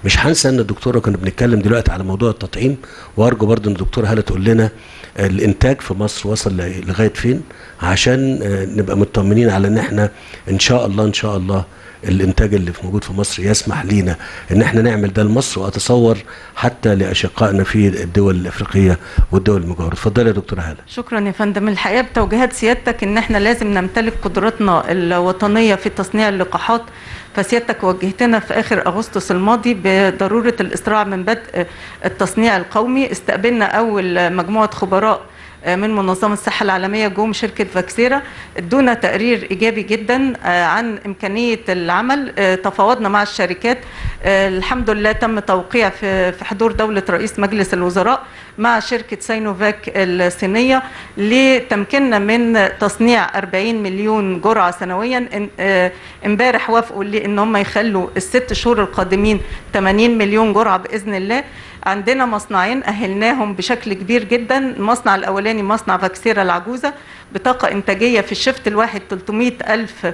مش هنسى ان الدكتوره كنا بنتكلم دلوقتي على موضوع التطعيم وارجو برضو ان الدكتوره هاله تقول لنا الانتاج في مصر وصل لغايه فين عشان نبقى مطمنين على ان احنا ان شاء الله ان شاء الله الانتاج اللي موجود في مصر يسمح لينا ان احنا نعمل ده لمصر واتصور حتى لاشقائنا في الدول الافريقيه والدول المجاوره اتفضلي يا دكتوره هاله شكرا يا فندم الحقيقه بتوجيهات سيادتك ان احنا لازم نمتلك قدرتنا الوطنيه في تصنيع اللقاحات فسيادتك وجهتنا في اخر اغسطس الماضي بضروره الاسراع من بدء التصنيع القومي استقبلنا اول مجموعه خبراء من منظمة الصحة العالمية جم شركة فاكسيرا ادونا تقرير إيجابي جدا عن إمكانية العمل تفاوضنا مع الشركات الحمد لله تم توقيع في حضور دولة رئيس مجلس الوزراء مع شركة ساينوفاك الصينية لتمكننا من تصنيع 40 مليون جرعة سنويا امبارح وافقوا لي ان هم يخلوا الست شهور القادمين 80 مليون جرعة بإذن الله عندنا مصنعين أهلناهم بشكل كبير جدا المصنع الأولاني مصنع فاكسيرا العجوزة بطاقة إنتاجية في الشفت الواحد 300 ألف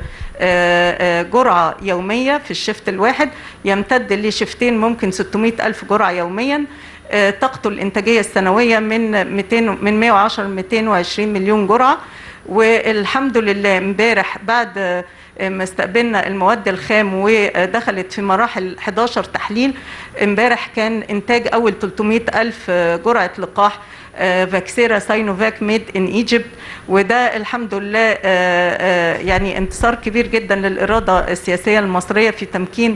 جرعة يومية في الشفت الواحد يمتد لشفتين ممكن 600 ألف جرعة يوميا طاقته الإنتاجية السنوية من 200 من 110 ل 220 مليون جرعة والحمد لله امبارح بعد ما استقبلنا المواد الخام ودخلت في مراحل 11 تحليل امبارح كان انتاج اول 300 الف جرعه لقاح فاكسيرا ساينوفاك ميد ان ايجيبت وده الحمد لله يعني انتصار كبير جدا للاراده السياسيه المصريه في تمكين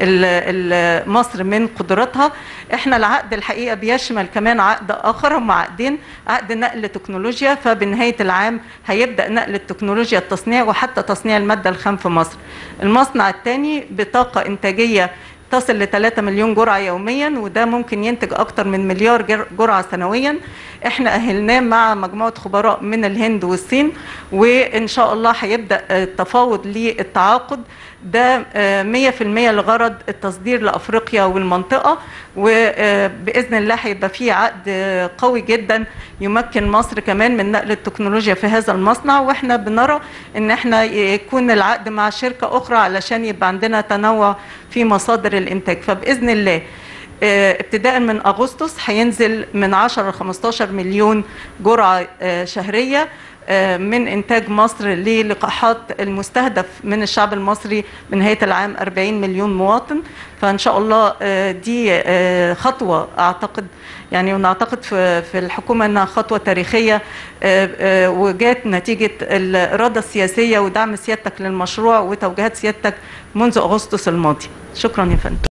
مصر من قدراتها احنا العقد الحقيقه بيشمل كمان عقد اخر هم عقدين عقد نقل تكنولوجيا فبنهايه العام هيبدا نقل التكنولوجيا التصنيع وحتى تصنيع الماده الخام في مصر المصنع الثاني بطاقه انتاجيه تصل ل 3 مليون جرعه يوميا وده ممكن ينتج اكتر من مليار جرعه سنويا احنا اهلناه مع مجموعه خبراء من الهند والصين وان شاء الله هيبدا التفاوض للتعاقد ده 100% لغرض التصدير لافريقيا والمنطقه وباذن الله هيبقى في عقد قوي جدا يمكن مصر كمان من نقل التكنولوجيا في هذا المصنع واحنا بنرى ان احنا يكون العقد مع شركه اخرى علشان يبقى عندنا تنوع في مصادر الانتاج فباذن الله ابتداء من اغسطس هينزل من 10 ل 15 مليون جرعه شهريه من انتاج مصر للقاحات المستهدف من الشعب المصري من نهايه العام 40 مليون مواطن فان شاء الله دي خطوه اعتقد يعني ونعتقد في في الحكومه انها خطوه تاريخيه وجات نتيجه الاراده السياسيه ودعم سيادتك للمشروع وتوجيهات سيادتك منذ اغسطس الماضي شكرا يا فندم